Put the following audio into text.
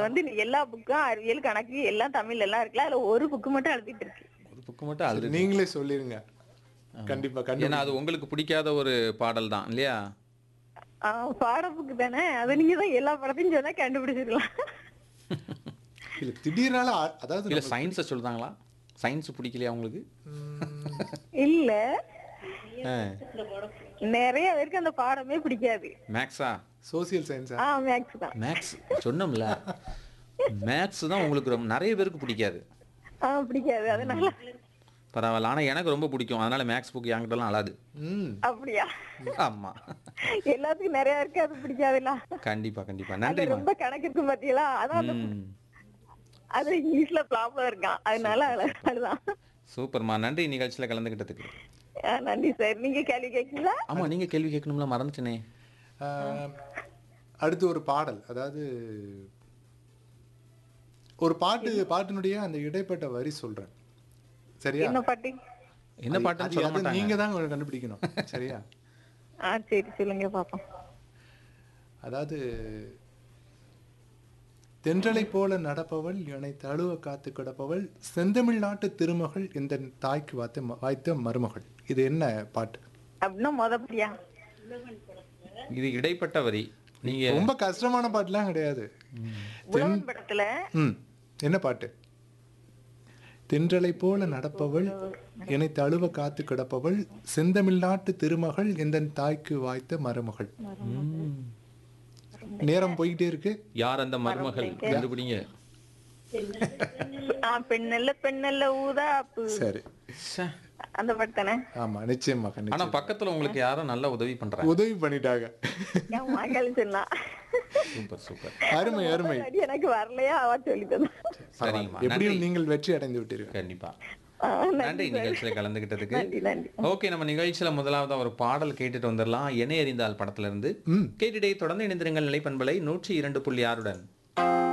வந்து எல்லா புக்கும் அறிவியல் கணக்கு எல்லாம் தமிழ்ல எல்லாம் இருக்குல்ல அதுல ஒரு புக்கு மட்டும் எழுதிட்டு இருக்கு ஒரு புக்கு மட்டும் அது நீங்களே சொல்லிருங்க கண்டிப்பா கண்டிப்பா ஏன்னா அது உங்களுக்கு பிடிக்காத ஒரு பாடல் தான் இல்லையா ஆஹ் பாட புக்கு தானே அதை நீங்க தான் எல்லா படத்தையும் சொன்னா கண்டுபிடிச்சிருக்கலாம் இல்ல திடீர்னால அ- அதாவது இல்ல சயின்ஸை சொல்றாங்களா சயின்ஸ் பிடிக்கலையா உங்களுக்கு இல்ல ஆ. நிறைய பேருக்கு அந்த பாடமே பிடிக்காது மேக்ஸா சோசியல் சயின்ஸா ஆஹ் மேக்ஸ் தான் மேக்ஸ் சொன்னோம்ல மேக்ஸ் தான் உங்களுக்கு ரொம்ப நிறைய பேருக்கு பிடிக்காது ஆஹ் பிடிக்காது அதனால பரவாயில்ல ஆனா எனக்கு ரொம்ப பிடிக்கும் அதனால மேக்ஸ் புக் என்கிட்டலாம் அழாது ம் அப்படியா ஆமா எல்லாத்துக்கும் நிறைய இருக்கு அது பிடிக்காதுல்ல கண்டிப்பா கண்டிப்பா அது நன்றிம்மா ரொம்ப கணக்கு இருக்கு பாத்தீங்களா அதான் அந்த ம் அது இங்கிலீஷ்ல ப்ராப்ளம் இருக்கான் அதனால அதுதான் சூப்பர்மா நன்றி நிகழ்ச்சியில கலந்துக்கிட்டதுக்கு ஆஹ் நன்றி சார் நீங்க கேள்வி கேட்கீங்களா ஆமா நீங்க கேள்வி கேட்கணும்ல மறந்துட்டேனே ஆஹ், அடுத்து ஒரு பாடல் அதாவது ஒரு பாட்டு பாட்டினுடைய அந்த இடைப்பட்ட வரி சொல்றேன் சரியா என்ன பாட்டு என்ன பாட்டுன்னு அது- சொல்ல அது மாட்டாங்க நீங்க தான் கண்டுபிடிக்கணும் சரியா ஆ சரி சொல்லுங்க பாப்போம் அதாவது தென்றலை போல நடப்பவள் என்னை தழுவ காத்து கிடப்பவள் செந்தமிழ் நாட்டு திருமகள் இந்த தாய்க்கு வாய்த்த வாய்த்த மருமகள் இது என்ன பாட்டு அப்படின்னா மொதப்படியா இது இடைப்பட்ட வரி நீங்க ரொம்ப கஷ்டமான பாட்டுலாம் கிடையாது உழவன் படத்துல ம் என்ன பாட்டு தென்றலை போல நடப்பவள் என்னை தழுவ காத்து கிடப்பவள் செந்தமிழ் நாட்டு திருமகள் இந்த தாய்க்கு வாய்த்த மருமகள் ம். நேரம் போய்கிட்டே இருக்கு யார் அந்த மருமகள் கண்டுபிடிங்க ஆ பெண்ணல்ல பெண்ணல்ல ஊதாப்பு சரி ச்சே. அந்த பாட்டு தானே ஆமா நிச்சயமா ஆனா கண்டிப்பா பக்கத்துல உங்களுக்கு யாரும் நல்ல உதவி பண்றாங்க உதவி பண்ணிட்டாங்க என் மகள் சொன்னா சூப்பர் சூப்பர் அருமை அருமை அடி எனக்கு வரலையா அவ சொல்லி தந்தா சரிங்கம்மா எப்படியும் நன்றி நீங்கள் வெற்றி அடைந்து விட்டீர்கள் கண்டிப்பா ஆ, நன்றி நிகழ்ச்சியில கலந்துகிட்டதுக்கு நன்றி நன்றி ஓகே நம்ம நிகழ்ச்சியில முதலாவது ஒரு பாடல் கேட்டுட்டு வந்துடலாம் என்ன எறிந்தால் படத்துல இருந்து ம் கேட்டுட்டே தொடர்ந்து இணைந்திருங்கள் நிலைப்பண்பலை நூற்றி இரண்டு புள்ளி ஆறுடன்